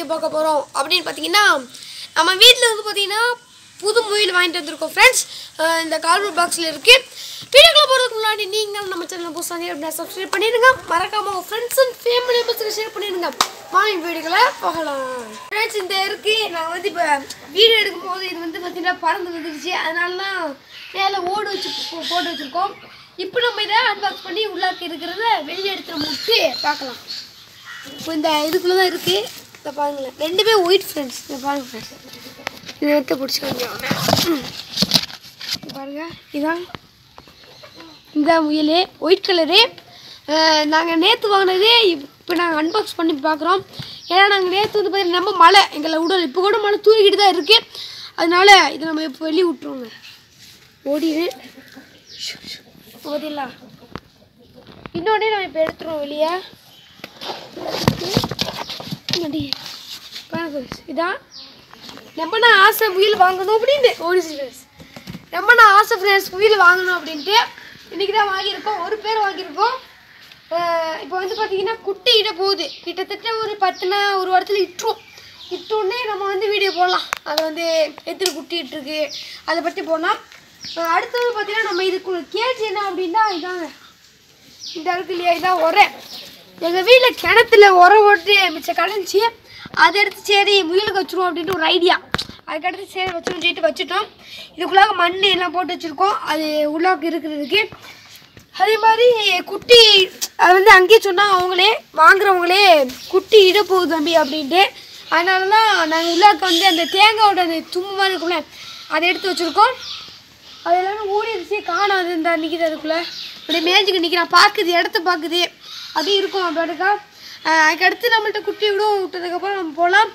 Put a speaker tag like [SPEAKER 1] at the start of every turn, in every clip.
[SPEAKER 1] பார்க்க போகிறோம் அப்படின்னு பார்த்தீங்கன்னா நம்ம வீட்டில் வந்து பார்த்தீங்கன்னா புது முயல் வாங்கிட்டு வந்திருக்கோம் ஃப்ரெண்ட்ஸ் இந்த கார்போர்ட் பாக்ஸில் இருக்குது வீடியோக்குள்ள போகிறதுக்கு முன்னாடி நீங்கள் நம்ம சேனல் புதுசாக அப்படின்னா சப்ஸ்கிரைப் பண்ணிடுங்க மறக்காம உங்கள் ஃப்ரெண்ட்ஸ் அண்ட் ஃபேமிலி மெம்பர்ஸுக்கு ஷேர் பண்ணிடுங்க வாங்க வீடியோக்களை போகலாம் ஃப்ரெண்ட்ஸ் இந்த இருக்கு நான் வந்து இப்போ வீடியோ எடுக்கும் போது இது வந்து பார்த்தீங்கன்னா பறந்து வந்துருச்சு அதனால தான் மேலே ஓடு வச்சு போ- போட்டு வச்சுருக்கோம் இப்போ நம்ம இதை அன்பாக்ஸ் பண்ணி உள்ளாக்கி இருக்கிறத வெளியே எடுத்து முட்டு பார்க்கலாம் இப்போ இந்த இதுக்குள்ளே தான் இருக்குது இதை பாருங்களேன் ரெண்டுமே ஒயிட் ஃப்ரெண்ட்ஸ் இதை பாருங்க ஃப்ரெண்ட்ஸ் இதை எடுத்து பிடிச்சிக்கோங்க பாருங்க இதான் இந்த முயல் ஒயிட் கலரு நாங்கள் நேற்று வாங்கினதே இப்போ நாங்கள் அன்பாக்ஸ் பண்ணி பார்க்குறோம் ஏன்னா நாங்கள் நேற்று வந்து பார்த்தீங்கன்னா நம்ம மழை எங்களை உடல் இப்போ கூட மழை தூங்கிக்கிட்டு தான் இருக்குது அதனால இதை நம்ம இப்போ வெளியே விட்டுருவோங்க ஓடிடு பார்த்தீங்களா இன்னொன்னே நம்ம இப்போ எடுத்துருவோம் வெளியே முன்னாடி பாருங்க friends, இதான் ரொம்ப நான் ஆசை முயல் வாங்கணும் அப்படின்ட்டு ஓடிச்சு ஃப்ரெண்ட்ஸ் ரொம்ப நான் ஆசை ஃப்ரெண்ட்ஸ் முயல் வாங்கணும் அப்படின்ட்டு இன்றைக்கி தான் வாங்கியிருக்கோம் ஒரு பேர் வாங்கியிருக்கோம் இப்போ வந்து பார்த்தீங்கன்னா குட்டி இட போகுது கிட்டத்தட்ட ஒரு பத்துனா ஒரு வாரத்தில் இட்டுரும் இட்டோடனே நம்ம வந்து வீடியோ போடலாம் அது வந்து எத்தனை குட்டி இட்டுருக்கு அதை பற்றி போடலாம் அஹ் அடுத்தது பார்த்தீங்கன்னா நம்ம இதுக்குள்ள கேஜி என்ன அப்படின்னா இதாங்க இந்த இருக்கு இல்லையா இதான் உரை எங்கள் வீட்டில் கிணத்துல உரம் போட்டு மிச்சம் கடைஞ்சி அதை எடுத்து சரி முயலுக்கு வச்சுருவோம் அப்படின்ட்டு ஒரு ஐடியா அதுக்கடுத்து சரி வச்சுருவோம் சொல்லிட்டு வச்சுட்டோம் இதுக்குள்ளாக மண் எல்லாம் போட்டு வச்சுருக்கோம் அது உள்ளாக்கு இருக்கிறதுக்கு அதே மாதிரி குட்டி அது வந்து அங்கேயே சொன்னாங்க அவங்களே வாங்குறவங்களே குட்டி இட போகுது தம்பி அப்படின்ட்டு அதனால தான் நாங்கள் உள்ளாக்க வந்து அந்த தேங்காயோட அந்த தும்பு மாதிரி இருக்கும்ல அதை எடுத்து வச்சுருக்கோம் அது எல்லாமே ஓடிடுச்சு காணாது இந்த நிற்கிது அதுக்குள்ளே அப்படியே மேய்ஞ்சிக்கு நிற்கிறான் பார்க்குது இடத்த பார்க்குது அப்படியே இருக்கும் அப்படிக்கா அதுக்கடுத்து நம்மள்ட்ட குட்டி விடும் விட்டதுக்கப்புறம் நம்ம போகலாம்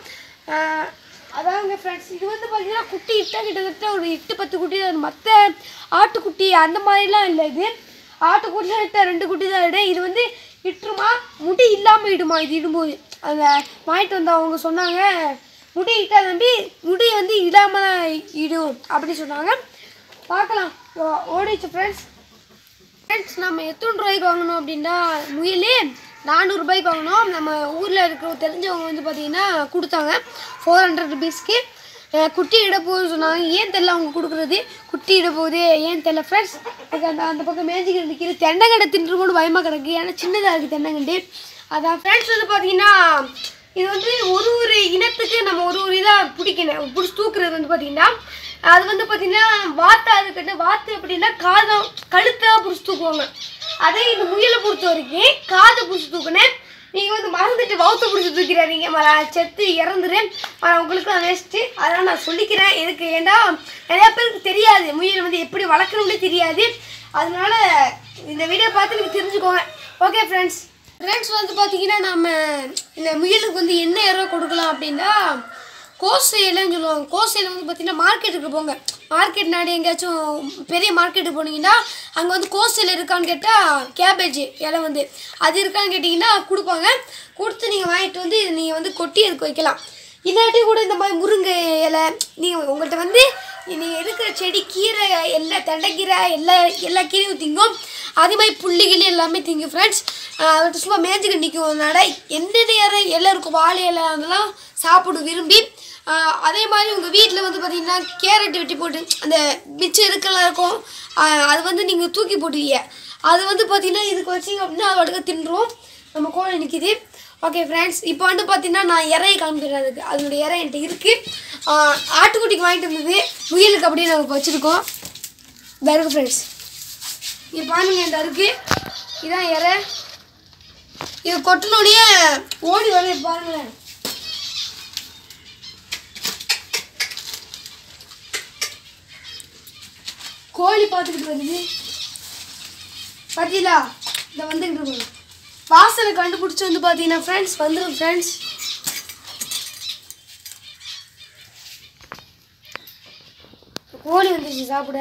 [SPEAKER 1] அதாங்க ஃப்ரெண்ட்ஸ் இது வந்து பார்த்தீங்கன்னா குட்டி இட்டா கிட்டத்தட்ட ஒரு எட்டு பத்து குட்டி தான் மற்ற ஆட்டுக்குட்டி அந்த மாதிரிலாம் இல்லை இது ஆட்டுக்குட்டி தான் இட்டா ரெண்டு குட்டி தான் இடும் இது வந்து இட்டுருமா முடி இல்லாமல் இடுமா இது இடும்போது அந்த வாங்கிட்டு வந்தவங்க சொன்னாங்க முடி இட்டா தம்பி முடி வந்து இல்லாமல் தான் இடும் அப்படி சொன்னாங்க பார்க்கலாம் ஓ- ஓடிச்சு ஃப்ரெண்ட்ஸ் ஃப்ரெண்ட்ஸ் நம்ம எத்தனை ரூபாய்க்கு வாங்கணும் அப்படின்னா முயலே நானூறுபாய்க்கு வாங்கினோம் நம்ம ஊரில் இருக்கிற தெரிஞ்சவங்க வந்து பார்த்தீங்கன்னா கொடுத்தாங்க ஃபோர் ஹண்ட்ரட் ருபீஸ்க்கு குட்டி இட போகுது சொன்னாங்க ஏன் தெரில அவங்க கொடுக்குறது குட்டி இட போகுது ஏன் தெரில ஃப்ரெண்ட்ஸ் எனக்கு அந்த அந்த பக்கம் மேஜிக்கிட்டு நிற்கிது தென்னங்கடை தின்றுமோடு பயமாக கிடக்கு ஏன்னா சின்னதாக இருக்குது தென்னங்கண்டு அதான் ஃப்ரெண்ட்ஸ் வந்து பார்த்தீங்கன்னா இது வந்து ஒரு ஒரு இனத்துக்கு நம்ம ஒரு ஒரு இதாக பிடிக்கணும் பிடிச்சி தூக்குறது வந்து பார்த்தீங்கன்னா அது வந்து பார்த்தீங்கன்னா வாத்தா இருக்கட்டும் வாத்து அப்படின்னா காதம் கழுத்தை பிடிச்சி தூக்குவாங்க அதே இந்த முயலை பொறுத்த வரைக்கும் காதை பிடிச்சி தூக்குனேன் நீங்கள் வந்து மறந்துட்டு வவுத்த பிடிச்சி தூக்கிறாதீங்க மர செத்து இறந்துரு மர உங்களுக்கு தான் வேஸ்ட்டு அதனால் நான் சொல்லிக்கிறேன் எதுக்கு ஏன்னா நிறையா பேருக்கு தெரியாது முயல் வந்து எப்படி வளர்க்கணும்னே தெரியாது அதனால இந்த வீடியோ பார்த்து நீங்கள் தெரிஞ்சுக்கோங்க ஓகே ஃப்ரெண்ட்ஸ் ஃப்ரெண்ட்ஸ் வந்து பார்த்தீங்கன்னா நம்ம இந்த முயலுக்கு வந்து என்ன இறை கொடுக்கலாம் அப்படின்னா கோசையிலன்னு சொல்லுவாங்க கோசையில் வந்து பார்த்தீங்கன்னா மார்க்கெட்டுக்கு போங்க மார்க்கெட் நாடு எங்கேயாச்சும் பெரிய மார்க்கெட்டுக்கு போனீங்கன்னா அங்கே வந்து கோசையில் இருக்கான்னு கேட்டால் கேபேஜ் இலை வந்து அது இருக்கான்னு கேட்டிங்கன்னா கொடுப்பாங்க கொடுத்து நீங்கள் வாங்கிட்டு வந்து நீங்கள் வந்து கொட்டி அதுக்கு வைக்கலாம் இல்லாட்டி கூட இந்த மாதிரி முருங்கை இலை நீங்கள் உங்கள்கிட்ட வந்து நீங்கள் இருக்கிற செடி கீரை எல்லா தண்டைக்கீரை எல்லா எல்லா கீரையும் திங்கும் அதே மாதிரி புள்ளி கிளி எல்லாமே திங்கும் ஃப்ரெண்ட்ஸ் அது சும்மா மேய்ஞ்சிக்கிட்டு நிற்கும் அதனால எந்தெந்த இலை இலை இருக்கும் வாழை இலை அதெல்லாம் சாப்பிடும் விரும்பி ஆஹ் அதே மாதிரி உங்கள் வீட்டில் வந்து பார்த்தீங்கன்னா கேரட் வெட்டி போட்டு அந்த மிச்சம் இருக்கெல்லாம் இருக்கும் ஆஹ் அது வந்து நீங்கள் தூக்கி போடுவீங்க அது வந்து பார்த்தீங்கன்னா இதுக்கு வச்சிங்க அப்படின்னா அது அடுக்க தின்றும் நம்ம கோழி நிற்கிது ஓகே ஃப்ரெண்ட்ஸ் இப்போ வந்து பார்த்தீங்கன்னா நான் இறையை காமிக்கிறேன் அதுக்கு அதனுடைய இறை என்கிட்ட இருக்குது ஆட்டுக்குட்டிக்கு வாங்கிட்டு வந்தது முயலுக்கு அப்படியே நாங்கள் வச்சுருக்கோம் இருக்கு ஃப்ரெண்ட்ஸ் இது பாருங்க இந்த இருக்கு இதான் இறை இது கொட்டினோடனே ஓடி வருது பாருங்களேன் கோழி பார்த்துக்கிட்டு வருது பார்த்தீங்களா இந்த வந்துக்கிட்டு இருக்கோம் வாசனை கண்டுபிடிச்சி வந்து பார்த்தீங்கன்னா ஃப்ரெண்ட்ஸ் வந்துடும் ஃப்ரெண்ட்ஸ் கோழி வந்துச்சு சாப்பிட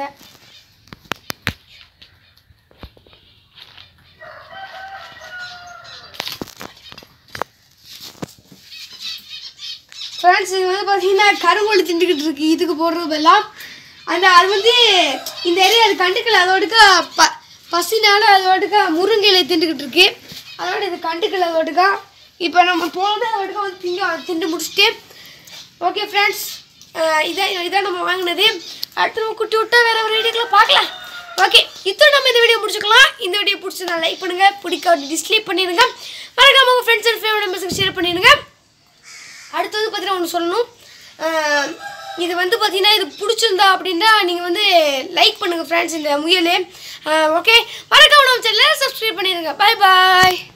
[SPEAKER 1] ஃப்ரெண்ட்ஸ் இது வந்து பார்த்தீங்கன்னா கருங்கோழி திண்டுக்கிட்டு இருக்கு இதுக்கு போடுறது எல்லாம் அந்த அது வந்து இந்த ஏரியா அது கண்டுக்கல அதோடுக்க ப பசினால அதோடுக்க முருங்கையில திண்டுக்கிட்டு இருக்கு அதோட இது கண்டுக்கல அதோடுக்கா இப்போ நம்ம போனது வடுக்க வந்து திங்க திண்டு முடிச்சுட்டு ஓகே ஃப்ரெண்ட்ஸ் இதான் இதான் நம்ம வாங்கினது அடுத்து நம்ம குட்டி விட்டா வேற ஒரு வீடியோக்குள்ள பார்க்கலாம் ஓகே இப்போ நம்ம இந்த வீடியோ முடிச்சுக்கலாம் இந்த வீடியோ பிடிச்சதா லைக் பண்ணுங்க பிடிக்க டிஸ்லைக் பண்ணிடுங்க மறக்காம உங்கள் ஃப்ரெண்ட்ஸ் அண்ட் ஃபேமிலி மெம்பர்ஸுக்கு ஷேர் பண்ணிடுங்க அடுத்தது பார்த்தீங்கன்னா ஒன்று சொல்லணும் அஹ் இது வந்து பார்த்தீங்கன்னா இது பிடிச்சிருந்தா அப்படின்னா நீங்கள் வந்து லைக் பண்ணுங்கள் ஃப்ரெண்ட்ஸ் இந்த முயல் ஓகே மறக்காம நம்ம சேனலை சப்ஸ்கிரைப் பண்ணிடுங்க பாய் பாய்